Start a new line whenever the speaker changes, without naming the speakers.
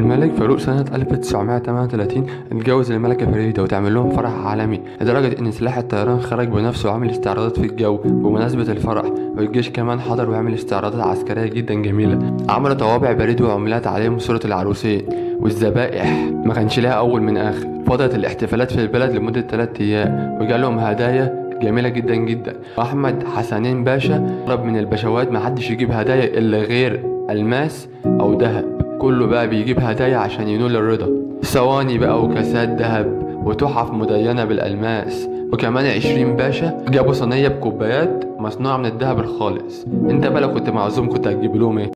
الملك فاروق سنة 1938 اتجوز الملكة فريدة وتعمل لهم فرح عالمي لدرجة إن سلاح الطيران خرج بنفسه وعمل استعراضات في الجو بمناسبة الفرح والجيش كمان حضر وعمل استعراضات عسكرية جدا جميلة عملوا طوابع بريد وعملات عليهم صورة العروسين والذبائح ما كانش لها أول من آخر فضلت الاحتفالات في البلد لمدة 3 أيام وجالهم هدايا جميلة جدا جدا وأحمد حسنين باشا طلب من البشوات محدش يجيب هدايا إلا غير ألماس أو ذهب كله بقى بيجيب هدايا عشان ينول الرضا صواني بقى وكاسات ذهب وتحف مدينة بالألماس وكمان عشرين باشا جابوا صينية بكوبايات مصنوعة من الذهب الخالص انت بقى لو كنت معزوم كنت هتجيب لهم ايه